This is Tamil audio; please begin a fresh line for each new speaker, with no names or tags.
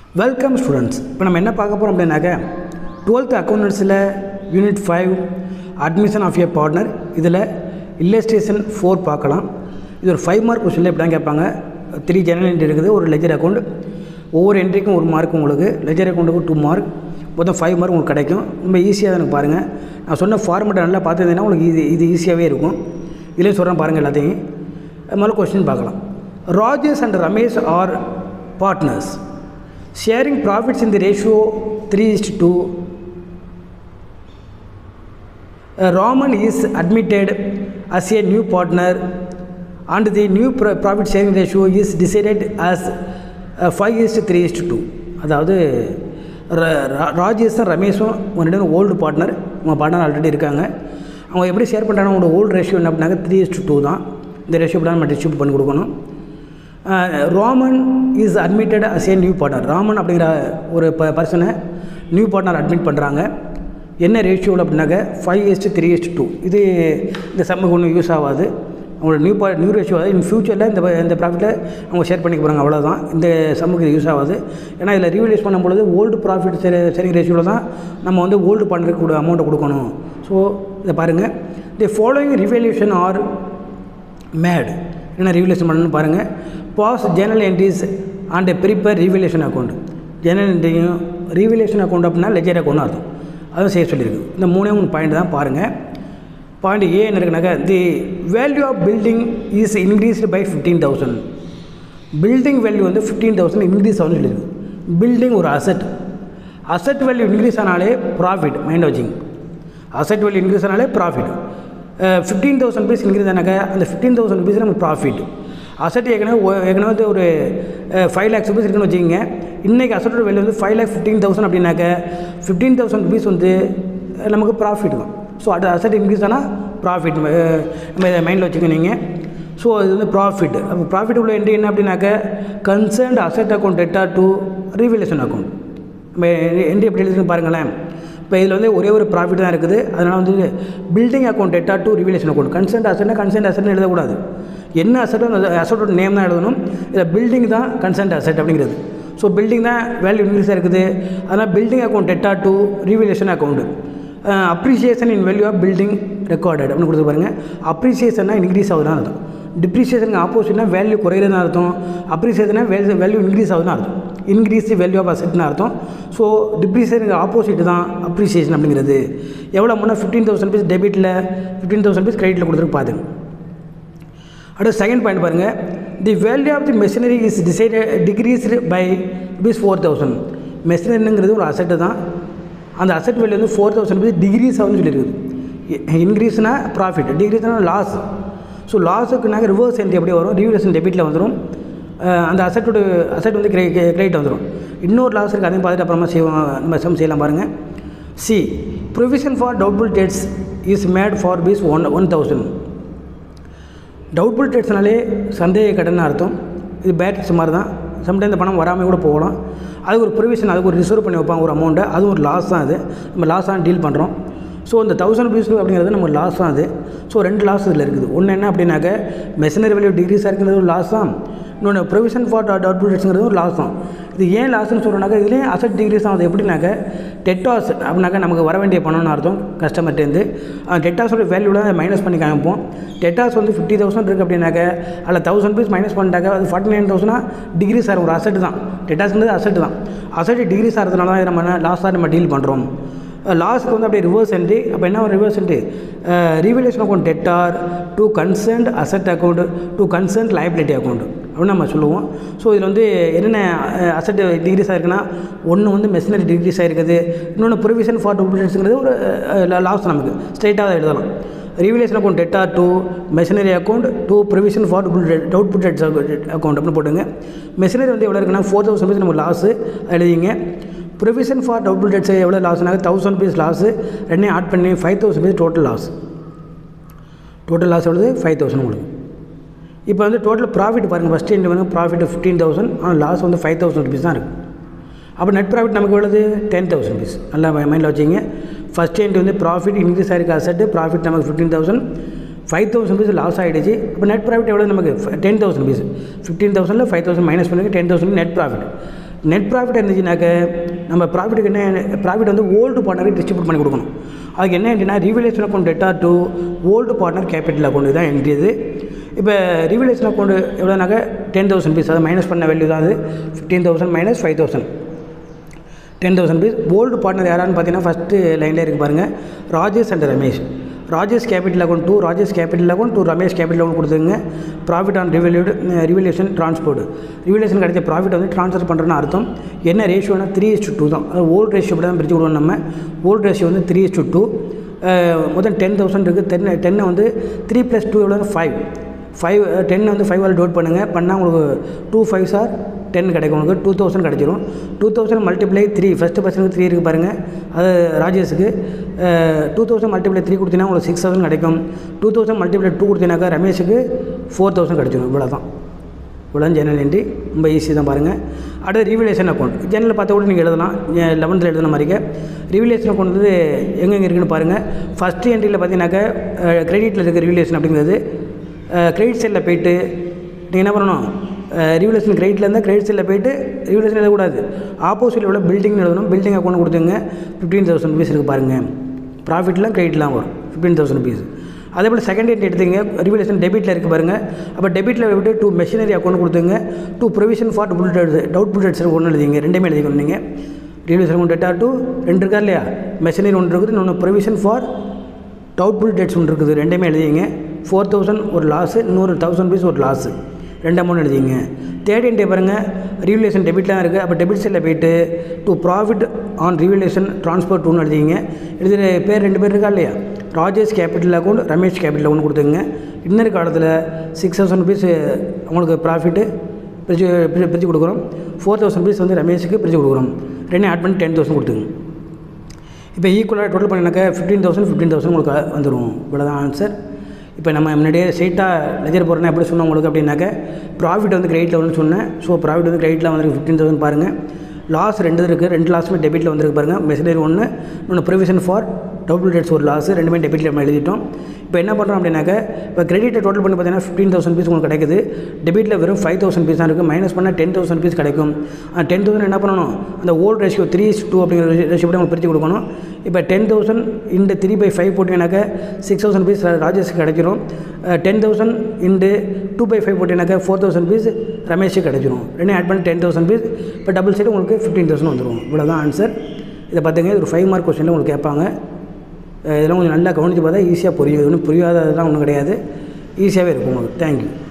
வெல்கம் ஸ்டூடெண்ட்ஸ் இப்போ நம்ம என்ன பார்க்க போகிறோம் அப்படின்னாக்க டுவெல்த் அக்கௌண்டன்ஸில் unit five admission of a partner இதில் இல்லஸ்ட்ரேஷன் ஃபோர் பார்க்கலாம் இது ஒரு ஃபைவ் மார்க் கொஸ்டினில் இப்படி தான் கேட்பாங்க த்ரீ ஜெனரல் என்ட்ரி இருக்குது ஒரு லெஜர் அக்கௌண்ட் ஒவ்வொரு என்ட்ரிக்கும் ஒரு மார்க் உங்களுக்கு லெஜர் அக்கௌண்ட்டுக்கு டூ மார்க் மொத்தம் ஃபைவ் மார்க் உங்களுக்கு கிடைக்கும் ரொம்ப ஈஸியாக தான் எனக்கு பாருங்கள் நான் சொன்ன ஃபார்மெட்டை நல்லா பார்த்துருந்தீங்கன்னா உங்களுக்கு இது இது ஈஸியாகவே இருக்கும் இதுலேயும் சொல்கிறேன் பாருங்கள் எல்லாத்தையும் முதல்ல கொஸ்டின் பார்க்கலாம் Rajesh and Ramesh are partners sharing profits in the ratio 3 is to 2 uh, Raman is admitted as a new partner and the new pro- profit sharing ratio is decided as uh, 5 is to 3 is to 2 அதாவது ர- ரா- ராஜேஷும் ரமேஷும் ஒரு ரெண்டு ஓல்டு பார்ட்னர் உங்கள் பார்ட்னர் ஆல்ரெடி இருக்காங்க அவங்க எப்படி ஷேர் பண்ணுறாங்க அவங்களோட ஓல்டு ரேஷியோ என்ன பண்ணாங்க த்ரீ இஸ் டூ தான் இந்த ரேஷியோ தான் நம்ம டிஸ்ட்ரிபியூட் பண்ணி கொடுக்கணும் Raman is admitted as a new partner Raman அப்படிங்கிற ஒரு ப பர்சனை நியூ பார்ட்னர் அட்மிட் பண்ணுறாங்க என்ன ரேஷியோவில் அப்படின்னாக்க five is three is two இது இந்த சம்முக்கு ஒன்றும் யூஸ் ஆகாது அவங்களோட நியூ பா நியூ ரேஷியோ இன் ஃபியூச்சரில் இந்த ப- இந்த ப்ராஃபிட்டை அவங்க ஷேர் பண்ணிக்க போகிறாங்க அவ்வளோதான் இந்த சம்முக்கு இது யூஸ் ஆகாது ஏன்னா இதில் ரீவலைஸ் பண்ணும்பொழுது ஓல்டு ப்ராஃபிட் சரி சரிங் ரேஷியோவில் தான் நம்ம வந்து ஓல்டு பார்ட்னருக்கு கூட அமௌண்ட்டை கொடுக்கணும் ஸோ இதை பாருங்கள் the following revaluation are made என்ன ரிவலேஷன் பண்ணணும்னு பாருங்கள் pass journal entries and prepare revaluation account journal என்ட்ரியும் ரிவலேஷன் அக்கௌண்ட் அப்படின்னா லெஜர் அக்கௌண்ட் அர்த்தம் அதுவும் செய்ய சொல்லியிருக்கு இந்த மூணே மூணு பாயிண்ட் தான் பாருங்கள் பாயிண்ட் ஏ என்ன இருக்குனாக்கா the value of building is increased by fifteen thousand building value வந்து ஃபிஃப்டீன் தௌசண்ட் இன்க்ரீஸ் ஆகும்னு சொல்லியிருக்கு பில்டிங் ஒரு அசட் அசட் வேல்யூ இன்க்ரீஸ் ஆனாலே ப்ராஃபிட் மைண்ட் வச்சிங்க அசட் வேல்யூ இன்க்ரீஸ் ஆனாலே profit fifteen thousand rupees increase ஆனாக்கா அந்த ஃபிஃப்டீன் தௌசண்ட் பீஸ் நமக்கு ப்ராஃபிட் அசட் ஏற்கனவே ஒ- ஏற்கனவே வந்து ஒரு ஃபைவ் லேக்ஸ் ருபீஸ் இருக்குன்னு வச்சுக்கோங்க இன்றைக்கி அசட்டோட வேல்யூ வந்து ஃபைவ் லேக் ஃபிஃப்டீன் தௌசண்ட் அப்படின்னாக்க ஃபிஃப்டீன் தௌசண்ட் ருபீஸ் வந்து அஹ், நமக்கு ப்ராஃபிட் தான் ஸோ அது அசட் இன்க்ரீஸ் ஆனால் ப்ராஃபிட் நம்ம இதை மைண்டில் வச்சுக்கோங்க நீங்கள் ஸோ இது வந்து ப்ராஃபிட் அப்போ ப்ராஃபிட் உள்ள என்ட்ரி என்ன அப்படின்னாக்க concerned asset account debtor to revaluation account நம்ம என்ட்ரி எப்படி எழுதுன்னு பாருங்களேன் இப்போ இதில் வந்து ஒரே ஒரு ப்ராஃபிட் தான் இருக்குது அதனால் வந்து building account debtor to revaluation account concerned அசட்னா கன்சென்ட் அசட்னு எழுதக்கூடாது என்ன அசட்டோ அந்த அசட்டோட நேம் தான் எழுதணும் இதில் பில்டிங் தான் கன்சென்ட் அசட் அப்படிங்கிறது ஸோ பில்டிங் தான் வேல்யூ இன்க்ரீஸாக இருக்குது அதனால் building account debtor to revaluation account appreciation in value of building recorded அப்படின்னு கொடுத்து பாருங்கள் அப்ரிசியேஷன்னா இன்க்ரீஸ் ஆகுதுன்னு அர்த்தம் டிப்ரிசியேஷனுக்கு ஆப்போசிட்னா வேல்யூ குறையிறதுன்னு அர்த்தம் அப்ரிசியேஷனா வேல்யூ வேல்யூ இன்க்ரீஸ் ஆகுதுன்னு அர்த்தம் இன்க்ரீஸ் வேல்யூ ஆஃப் அசட்னு அர்த்தம் ஸோ டிப்ரிசியேஷனுக்கு ஆப்போசிட் தான் அப்ரிசியேஷன் அப்படிங்கிறது எவ்வளோ முன்னே ஃபிஃப்டீன் தௌசண்ட் பீஸ் டெபிட்டில் ஃபிஃப்டீன் தௌசண்ட் பீஸ் கிரெடிட்டில் கொடுத்துருக்கு பாருங்க அடுத்து செகண்ட் பாயிண்ட் பாருங்கள் the value of the machinery is decided decreased by rupees four thousand மெஷினரிங்கிறது ஒரு அசட்டு தான் அந்த அசட் வேல்யூ வந்து ஃபோர் தௌசண்ட் ருபீஸ் டிகிரீஸ் ஆகுதுன்னு சொல்லியிருக்குது இன்க்ரீஸ்னா ப்ராஃபிட் டிகிரீஸ்னா லாஸ் ஸோ லாஸுக்குனாக்க ரிவர்ஸ் என்ட்ரி எப்படி வரும் ரீவலேஷன் டெபிட்டில் வந்துடும் அஹ் அந்த அசட்டோட அசட் வந்து கிரெ கிரெடிட் வந்துடும் இன்னொரு லாஸ் இருக்குது அதையும் பார்த்துட்டு அப்புறமா செய்வோம் நம்ம சம் செய்யலாம் பாருங்கள் C provision for doubtful debts is made for rupees one one thousand doubtful டேட்ஸ்னாலே சந்தேக கடன் அர்த்தம் இது பேட்ஸ் மாதிரி தான் சம்டைம் இந்த பணம் வராமல் கூட போகலாம் அது ஒரு ப்ரொவிஷன் அதுக்கு ஒரு ரிசர்வ் பண்ணி வைப்பாங்க ஒரு அமௌண்ட்டை அது ஒரு லாஸ் தான் அது நம்ம லாஸ் தான் டீல் பண்ணுறோம் ஸோ இந்த தௌசண்ட் ருபீஸ் அப்படிங்கிறது நம்ம லாஸ் தான் அது ஸோ ரெண்டு லாஸ் இதில் இருக்குது ஒன்று என்ன அப்படின்னாக்க மெஷினரி வேல்யூ டிகிரிஸாக இருக்கிறது ஒரு லாஸ் தான் இன்னொன்று ப்ரொவிஷன் ஃபார் டவுட்புல் டேட்ஸுங்கிறது ஒரு லாஸ் தான் இது ஏன் லாஸ்ன்னு சொல்கிறோம்னாக்கா இதுலேயும் அசட் டிகிரிஸ் தான் அது எப்படின்னாக்க டெட்டாஸ் அப்படின்னாக்கா நமக்கு வர வேண்டிய பணம்னு அர்த்தம் கஸ்டமர்ட்டேருந்து அந்த டெட்டாஸோட வேல்யூவில் தான் மைனஸ் பண்ணி காமிப்போம் டெட்டாஸ் வந்து ஃபிஃப்டி தௌசண்ட் இருக்குது அப்படின்னாக்க அதில் தௌசண்ட் பீஸ் மைனஸ் பண்ணிட்டாக்க அது ஃபார்ட்டி நைன் தௌசண்ட்னா டிகிரிஸ் ஆகும் ஒரு அசட் தான் டெட்டாஸ்ங்கிறது அசட் தான் அசட் டிகிரிஸ் ஆகிறதுனால தான் இதை நம்ம லாஸாக நம்ம டீல் பண்ணுறோம் லாஸ்க்கு வந்து அப்படியே ரிவர்ஸ் என்ட்ரி அப்போ என்ன reverse entry revaluation account debtor to concerned asset account to concerned liability account அப்படின்னு நம்ம சொல்லுவோம் ஸோ இதில் வந்து என்னென்ன அசட் டிகிரிஸ் ஆயிருக்குன்னா ஒன்று வந்து மெஷினரி டிகிரிஸ் ஆயிருக்குது இன்னொன்று ப்ரொவிஷன் ஃபார் டூப்ளிகேட்ஸுங்கிறது ஒரு லாஸ் நமக்கு ஸ்ட்ரைட்டாக எழுதலாம் revaluation account debtor to machinery account to provision for டவுட் புட்டெட்ஸ் அக்கௌண்ட் அப்படின்னு போட்டுங்க மெஷினரி வந்து எவ்வளோ இருக்குன்னா ஃபோர் தௌசண்ட் பீஸ் நமக்கு லாஸு எழுதிங்க ப்ரொவிஷன் ஃபார் டபுள் டேட்ஸ் எவ்வளோ லாஸ்னாக்க தௌசண்ட் பீஸ் லாஸு ரெண்டையும் ஆட் பண்ணி five thousand rupees total loss total loss எவ்வளவு ஃபைவ் தௌசண்ட் உங்களுக்கு இப்போ வந்து டோட்டல் ப்ராஃபிட் பாருங்கள் ஃபஸ்ட் எண்ட் வந்து ப்ராஃபிட் ஃபிஃப்டீன் தௌசண்ட் ஆனால் லாஸ் வந்து ஃபைவ் தௌசண்ட் ருபீஸ் தான் இருக்குது அப்போ நெட் ப்ராஃபிட் நமக்கு எவ்வளவு டென் தௌசண்ட் ருபீஸ் நல்லா மைண்டில் வச்சுங்க ஃபஸ்ட் எண்ட் வந்து ப்ராஃபிட் இன்க்ரீஸ் ஆகிருக்கு அசட்டு ப்ராஃபிட் நமக்கு fifteen thousand five thousand rupees loss ஆகிடுச்சு இப்போ நெட் ப்ராஃபிட் எவ்வளோ நமக்கு டென் தௌசண்ட் பீஸ் ஃபிஃப்டீன் தௌசண்டில் ஃபைவ் தௌசண்ட் மைனஸ் பண்ணுங்க ten thousand net profit net profit இருந்துச்சுனாக்க நம்ம ப்ராஃபிட்டுக்கு என்ன ப்ராஃபிட் வந்து ஓல்டு பார்ட்னருக்கு டிஸ்ட்ரிபியூட் பண்ணி கொடுக்கணும் அதுக்கு என்ன என்ட்ரினா revaluation account debtor to old partner capital account தான் என்ட்ரி இது இப்போ ரிவலேஷன் அக்கௌண்ட் எவ்வளோனாக்க டென் தௌசண்ட் பீஸ் அதை மைனஸ் பண்ண வேல்யூ தான் அது fifteen thousand minus five thousand ten thousand rupees old partner யாரான்னு பார்த்தீங்கன்னா ஃபஸ்ட்டு லைனில் இருக்குது பாருங்கள் Rajesh and Ramesh Rajesh capital account to Rajesh capital account to Ramesh capital account கொடுத்துங்க profit on revalued revaluation transport revaluation கிடைச்ச ப்ராஃபிட் வந்து ட்ரான்ஸ்ஃபர் பண்ணுறேன்னு அர்த்தம் என்ன ரேஷியோனா த்ரீ இஸ் டூ தான் அது ஓல்டு ரேஷியோ படி தான் பிரித்து கொடுவோம் நம்ம ஓல்டு ரேஷியோ வந்து த்ரீ இஸ் டூ முதல் டென் தௌசண்ட் இருக்குது டென் டென்னை வந்து த்ரீ ப்ளஸ் டூ எவ்வளோ ஃபைவ் ஃபைவ் டென்னை வந்து ஃபைவ் டோட் பண்ணுங்கள் பண்ணால் உங்களுக்கு டூ ஃபைவ் சார் டென் கிடைக்கும் உங்களுக்கு டூ தௌசண்ட் கிடச்சிரும் two thousand multiply three first பர்சனுக்கு த்ரீ இருக்குது பாருங்கள் அது ராஜேஷுக்கு டூ தௌசண்ட் மல்டிப்ளை த்ரீ கொடுத்தீங்கன்னா உங்களுக்கு சிக்ஸ் தௌசண்ட் கிடைக்கும் டூ தௌசண்ட் மல்டிப்ளை டூ கொடுத்தீங்கன்னாக்கா ரமேஷுக்கு ஃபோர் தௌசண்ட் கிடச்சிரும் இவ்வளோ தான் இவ்வளோ ஜெனரல் என்ட்ரி ரொம்ப ஈஸி தான் பாருங்கள் அடுத்து ரிவிலேஷன் அக்கௌண்ட் ஜெனரல் பார்த்தா கூட நீங்கள் எழுதலாம் லெவன்த்தில் எழுதுன மாதிரிக்க ரிவிலேஷன் அக்கௌண்ட் வந்து எங்கெங்கே இருக்குன்னு பாருங்கள் ஃபஸ்ட்டு என்ட்ரியில் பார்த்தீங்கன்னாக்கா கிரெடிட்டில் இருக்க ரிவிலேஷன் அப்படிங்கிறது கிரெடிட் சைடில் போயிட்டு நீங்கள் என்ன பண்ணணும் ரிவிலேஷன் கிரெடிட்டில் இருந்தால் கிரெடிட் சைடில் போயிட்டு ரிவிலேஷன் எழுதக்கூடாது ஆப்போசிட்டில் உள்ள பில்டிங் எழுதணும் பில்டிங் அக்கௌண்ட் கொடுத்துங்க ஃபிஃப்டீன் தௌசண்ட் ருபீஸ் இருக்குது பாருங்கள் ப்ராஃபிட்லாம் கிரெடிட்லாம் வரும் ஃபிஃப்டீன் தௌசண்ட் ருபீஸ் அதே போல் செகண்ட் என்ட்ரி எடுத்துங்க ரிவிலேஷன் டெபிட்டில் இருக்குது பாருங்கள் அப்போ டெபிட்டில் விட்டு டூ மெஷினரி அக்கௌண்ட் கொடுத்துங்க டூ ப்ரொவிஷன் ஃபார் புல்லட் டவுட் புல்லட்ஸ் ஒன்று எழுதிங்க ரெண்டுமே எழுதிக்கணும் நீங்கள் ரிவிலேஷன் அக்கௌண்ட் டேட்டா டூ ரெண்டு இருக்கா இல்லையா மெஷினரி ஒன்று இருக்குது இன்னொன்று ப்ரொவிஷன் ஃபார் டவுட்ஃபுல் டேட்ஸ் ஒன்று இருக்குது ரெண்டுமே எழுதிங்க ஃபோர் தௌசண்ட் ஒரு லாஸு இன்னொரு தௌசண்ட் ருபீஸ் ஒரு லாஸு ரெண்டு அமௌண்ட் எழுதிங்க தேர்ட் என்டே பாருங்கள் ரிவிலேஷன் டெபிட்லாம் இருக்குது அப்போ டெபிட் சைடில் போயிட்டு to profit on revaluation transport ஒன்று எழுதிங்க எழுதுகிற பேர் ரெண்டு பேர் இருக்கா இல்லையா Rajesh capital account Ramesh capital account கொடுத்துங்க இன்னொரு காலத்தில் சிக்ஸ் தௌசண்ட் ருபீஸ் அவங்களுக்கு ப்ராஃபிட்டு பிரித்து பிரித்து கொடுக்குறோம் ஃபோர் தௌசண்ட் ருபீஸ் வந்து ரமேஷுக்கு பிரித்து கொடுக்குறோம் ரெண்டையும் ஆட் பண்ணி டென் தௌசண்ட் கொடுத்துங்க இப்போ ஈக்குவலாக டோட்டல் பண்ணினாக்கா ஃபிஃப்டீன் தௌசண்ட் ஃபிஃப்டீன் தௌசண்ட் உங்களுக்கு வந்துடும் இவ்வளோ தான் ஆன்சர் இப்போ நம்ம முன்னாடியே ஸ்ட்ரெயிட்டாக லெஜர் போகிறேன்னா எப்படி சொன்னோம் உங்களுக்கு அப்படின்னாக்க ப்ராஃபிட் வந்து கிரெடிட்டில் வந்து சொன்னேன் ஸோ ப்ராஃபிட் வந்து கிரெடிட்டில் வந்துருக்கு ஃபிஃப்டீன் தௌசண்ட் பாருங்கள் லாஸ் ரெண்டு இருக்குது ரெண்டு லாஸுமே டெபிட்டில் வந்திருக்கு பாருங்கள் மெசேஜ் ஒன்று இன்னொன்று ப்ரொவிஷன் ஃபார் டபுள் ரேட்ஸ் ஒரு லாஸ் ரெண்டுமே டெபிட்டில் நம்ம எழுதிட்டோம் இப்போ என்ன பண்ணுறோம் அப்படின்னாக்க இப்போ கிரெடிட்டை டோட்டல் பண்ணி பார்த்தீங்கன்னா ஃபிஃப்டீன் தௌசண்ட் பீஸ் உங்களுக்கு கிடைக்குது டெபிட்டில் வெறும் ஃபைவ் தௌசண்ட் பீஸ் தான் இருக்குது மைனஸ் பண்ணால் டென் தௌசண்ட் பீஸ் கிடைக்கும் டென் தௌசண்ட் என்ன பண்ணணும் அந்த ஓல்டு ரேஷியோ த்ரீ டூ அப்படிங்கிற ரேஷியோ உங்களுக்கு பிரித்து கொடுக்கணும் இப்போ ten thousand into three by five போட்டிங்கனாக்கா சிக்ஸ் தௌசண்ட் பீஸ் ராஜேஷ்க்கு கிடைச்சிரும் ten thousand into two by five போட்டிங்கனாக்கா ஃபோர் தௌசண்ட் பீஸ் ரமேஷுக்கு கிடைச்சிரும் ரெண்டும் ஆட் பண்ணி டென் தௌசண்ட் பீஸ் இப்போ டபுள் சைடு உங்களுக்கு ஃபிஃப்டீன் தௌசண்ட் வந்துடும் இவ்வளோ தான் ஆன்சர் இதை பார்த்துங்க இது ஒரு ஃபைவ் மார்க் கொஸ்டினில் உங்களுக்கு கேட்பாங்க இதெல்லாம் கொஞ்சம் நல்லா கவனித்து பார்த்தா ஈஸியாக புரியும் இது ஒன்றும் புரியாததெல்லாம் ஒன்றும் கிடையாது ஈஸியாகவே இருக்கும் உங்களுக்கு தேங்க்யூ